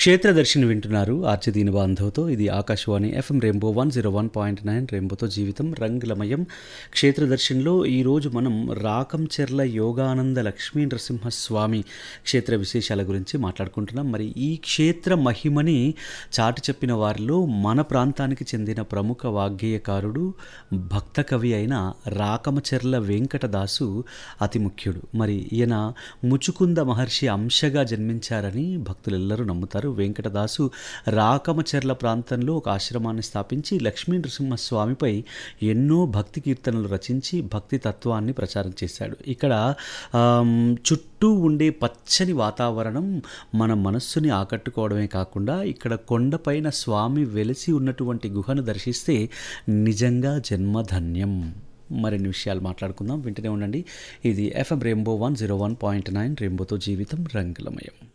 క్షేత్రదర్శిని వింటున్నారు ఆర్చదీని బాంధవ్తో ఇది Akashvani FM rainbow one zero one point nine రెయిన్బోతో జీవితం రంగులమయం క్షేత్రదర్శినిలో ఈరోజు మనం రాకంచెర్ల యోగానంద లక్ష్మీ నరసింహస్వామి క్షేత్ర విశేషాల గురించి మాట్లాడుకుంటున్నాం మరి ఈ క్షేత్ర మహిమని చాటి చెప్పిన వారిలో మన ప్రాంతానికి చెందిన ప్రముఖ వాగ్గేయకారుడు భక్త కవి అయిన రాకమచెర్ల వెంకటదాసు అతి ముఖ్యుడు మరి ఈయన ముచుకుంద మహర్షి అంశగా జన్మించారని భక్తులెల్లరూ నమ్ముతారు వెంకటదాసు రాకమచెర్ల ప్రాంతంలో ఒక ఆశ్రమాన్ని స్థాపించి లక్ష్మీ నరసింహస్వామిపై ఎన్నో భక్తి కీర్తనలు రచించి భక్తి తత్వాన్ని ప్రచారం చేశాడు ఇక్కడ ఆమ్, చుట్టూ ఉండే పచ్చని వాతావరణం మన మనస్సుని ఆకట్టుకోవడమే కాకుండా ఇక్కడ కొండపైన స్వామి వెలిసి ఉన్నటువంటి గుహను దర్శిస్తే నిజంగా జన్మధన్యం మరిన్ని విషయాలు మాట్లాడుకుందాం వింటూనే ఉండండి ఇది FM rainbow one zero one point nine రెయిన్బోతో జీవితం రంగులమయం